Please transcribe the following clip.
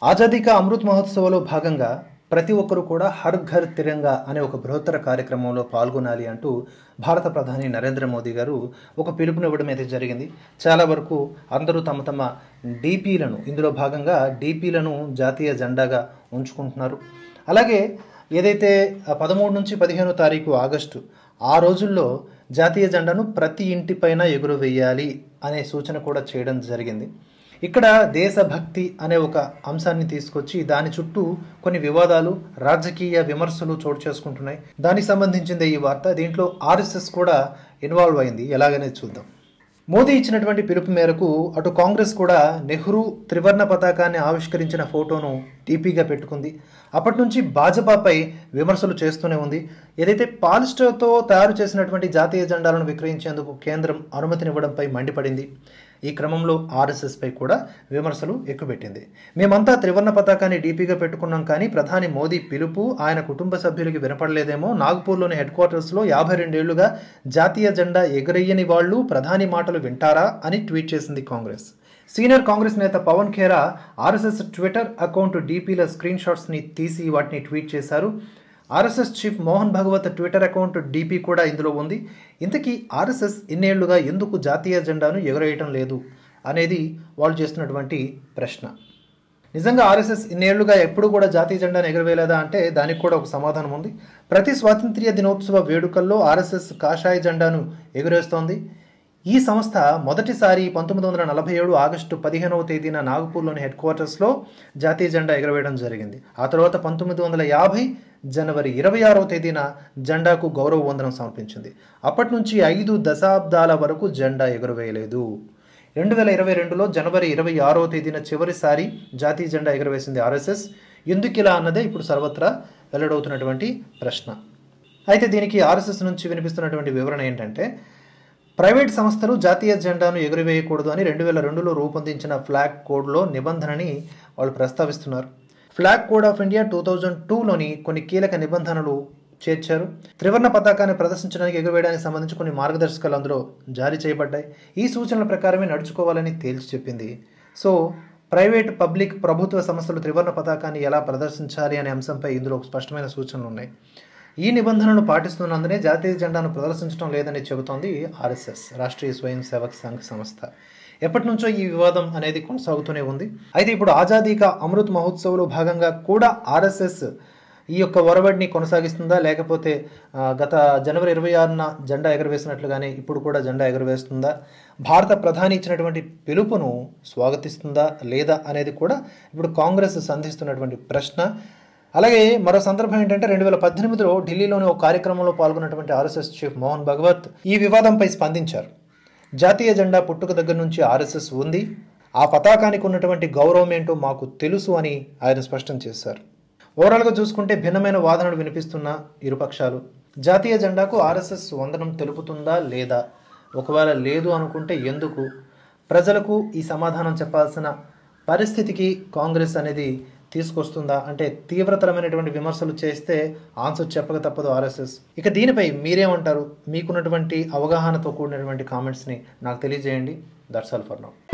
ఆజాదీ కా అమృత్ మహోత్సవ్లో భాగంగా ప్రతి ఒక్కరూ కూడా హర్ ఘర్ తిరంగా అనే ఒక బృహత్తర కార్యక్రమంలో పాల్గొనాలి అంటూ భారత ప్రధాని నరేంద్ర మోదీ గారు ఒక పిలుపునివ్వడం అయితే జరిగింది చాలా వరకు అందరూ తమ తమ డీపీలను ఇందులో భాగంగా డీపీలను జాతీయ జెండాగా ఉంచుకుంటున్నారు అలాగే ఏదైతే పదమూడు నుంచి పదిహేనో తారీఖు ఆగస్టు ఆ రోజుల్లో జాతీయ జెండాను ప్రతి ఇంటిపైన ఎగురవేయాలి అనే సూచన కూడా చేయడం జరిగింది ఇక్కడ దేశభక్తి అనే ఒక అంశాన్ని తీసుకొచ్చి దాని చుట్టూ కొన్ని వివాదాలు రాజకీయ విమర్శలు చోటు చేసుకుంటున్నాయి దానికి సంబంధించింది ఈ వార్త దీంట్లో ఆర్ఎస్ఎస్ కూడా ఇన్వాల్వ్ అయింది ఎలాగనే చూద్దాం మోదీ ఇచ్చినటువంటి పిలుపు మేరకు అటు కాంగ్రెస్ కూడా నెహ్రూ త్రివర్ణ పతాకాన్ని ఆవిష్కరించిన ఫోటోను టీపీగా పెట్టుకుంది అప్పటి నుంచి భాజపాపై విమర్శలు చేస్తూనే ఉంది ఏదైతే పాలిస్టర్తో తయారు చేసినటువంటి జాతీయ జెండాలను విక్రయించేందుకు కేంద్రం అనుమతినివ్వడంపై మండిపడింది ఈ క్రమంలో ఆర్ఎస్ఎస్పై కూడా విమర్శలు ఎక్కుపెట్టింది మేమంతా త్రివర్ణ పతాకాన్ని డీపీగా పెట్టుకున్నాం కానీ ప్రధాని మోదీ పిలుపు ఆయన కుటుంబ సభ్యులకి వినపడలేదేమో నాగ్పూర్లోని హెడ్ క్వార్టర్స్లో యాభై రెండేళ్లుగా జాతీయ జెండా ఎగరయ్యని వాళ్ళు ప్రధాని మాటలు వింటారా అని ట్వీట్ చేసింది కాంగ్రెస్ సీనియర్ కాంగ్రెస్ నేత Pawan Khera RSS Twitter account డీపీల స్క్రీన్ షాట్స్ని తీసి వాటిని ట్వీట్ చేశారు RSS chief Mohan Bhagwat Twitter account DP కూడా ఇందులో ఉంది ఇంతకీ ఆర్ఎస్ఎస్ ఇన్నేళ్లుగా ఎందుకు జాతీయ జెండాను ఎగురేయటం లేదు అనేది వాళ్ళు చేస్తున్నటువంటి ప్రశ్న నిజంగా ఆర్ఎస్ఎస్ ఇన్నేళ్లుగా ఎప్పుడు కూడా జాతీయ జెండాను ఎగరవేయలేదా అంటే దానికి కూడా ఒక సమాధానం ఉంది ప్రతి స్వాతంత్ర్య దినోత్సవ వేడుకల్లో ఆర్ఎస్ఎస్ కాషాయ జెండాను ఎగురేస్తోంది ఈ సంస్థ మొదటిసారి పంతొమ్మిది వందల నలభై ఏడు ఆగస్టు పదిహేనవ తేదీన నాగపూర్లోని హెడ్ క్వార్టర్స్లో జాతీయ జెండా ఎగరవేయడం జరిగింది ఆ తర్వాత పంతొమ్మిది వందల యాభై జనవరి ఇరవై ఆరవ తేదీన జెండాకు గౌరవ వందనం సమర్పించింది అప్పటి నుంచి ఐదు దశాబ్దాల వరకు జెండా ఎగురవేయలేదు రెండు వేల ఇరవై రెండులో జనవరి ఇరవై ఆరవ తేదీన చివరిసారి జాతీయ జెండా ఎగురవేసింది ఆర్ఎస్ఎస్ ఎందుకు ఇలా అన్నదే ఇప్పుడు సర్వత్రా వెల్లడవుతున్నటువంటి ప్రశ్న అయితే దీనికి ఆర్ఎస్ఎస్ నుంచి వినిపిస్తున్నటువంటి వివరణ ఏంటంటే ప్రైవేట్ సంస్థలు జాతీయ జెండాను ఎగురవేయకూడదు అని రెండు వేల రెండులో రూపొందించిన ఫ్లాగ్ కోడ్లో నిబంధనని వాళ్ళు ప్రస్తావిస్తున్నారు flag code of India two thousand టూలోని కొన్ని కీలక నిబంధనలు చేర్చారు త్రివర్ణ పతాకాన్ని ప్రదర్శించడానికి ఎగురవేయడానికి సంబంధించి కొన్ని మార్గదర్శకాలు అందులో జారీ చేయబడ్డాయి ఈ సూచనల ప్రకారమే నడుచుకోవాలని తేల్చి చెప్పింది సో ప్రైవేట్ పబ్లిక్ ప్రభుత్వ సంస్థలు త్రివర్ణ పతాకాన్ని ఎలా ప్రదర్శించాలి అనే అంశంపై ఇందులో స్పష్టమైన సూచనలు ఉన్నాయి ఈ నిబంధనలను పాటిస్తున్నందునే జాతీయ జెండాను ప్రదర్శించడం లేదని చెబుతోంది ఆర్ఎస్ఎస్ రాష్ట్రీయ స్వయం సేవక్ సంఘ్ సంస్థ ఎప్పటి నుంచో ఈ వివాదం అనేది కొనసాగుతూనే ఉంది అయితే ఇప్పుడు ఆజాదీ కా అమృత్ మహోత్సవ్లో భాగంగా కూడా ఆర్ఎస్ఎస్ ఈ యొక్క ఒరవడిని కొనసాగిస్తుందా లేకపోతే ఆ, గత జనవరి ఇరవై ఆరున జెండా ఎగరవేసినట్లుగానే ఇప్పుడు కూడా జెండా ఎగరవేస్తుందా భారత ప్రధాని ఇచ్చినటువంటి పిలుపును స్వాగతిస్తుందా లేదా అనేది కూడా ఇప్పుడు కాంగ్రెస్ సంధిస్తున్నటువంటి ప్రశ్న అలాగే మరో సందర్భం ఏంటంటే రెండు వేల పద్దెనిమిదిలో ఢిల్లీలోని ఒక కార్యక్రమంలో పాల్గొన్నటువంటి ఆర్ఎస్ఎస్ చీఫ్ మోహన్ భగవత్ ఈ వివాదంపై స్పందించారు జాతీయ జెండా పుట్టుక దగ్గర నుంచి ఆర్ఎస్ఎస్ ఉంది ఆ పతాకానికి ఉన్నటువంటి గౌరవం ఏంటో మాకు తెలుసు అని ఆయన స్పష్టం చేశారు ఓవరాల్గా చూసుకుంటే భిన్నమైన వాదనలు వినిపిస్తున్న ఇరుపక్షాలు జాతీయ జెండాకు ఆర్ఎస్ఎస్ వందనం తెలుపుతుందా లేదా ఒకవేళ లేదు అనుకుంటే ఎందుకు ప్రజలకు ఈ సమాధానం చెప్పాల్సిన పరిస్థితికి కాంగ్రెస్ అనేది తీసుకొస్తుందా అంటే తీవ్రతరమైనటువంటి విమర్శలు చేస్తే ఆన్సర్ చెప్పక తప్పదు ఆర్ఎస్ఎస్ ఇక దీనిపై మీరేమంటారు మీకున్నటువంటి అవగాహనతో కూడినటువంటి కామెంట్స్ని నాకు తెలియజేయండి దట్స్ ఆల్ ఫర్ నౌ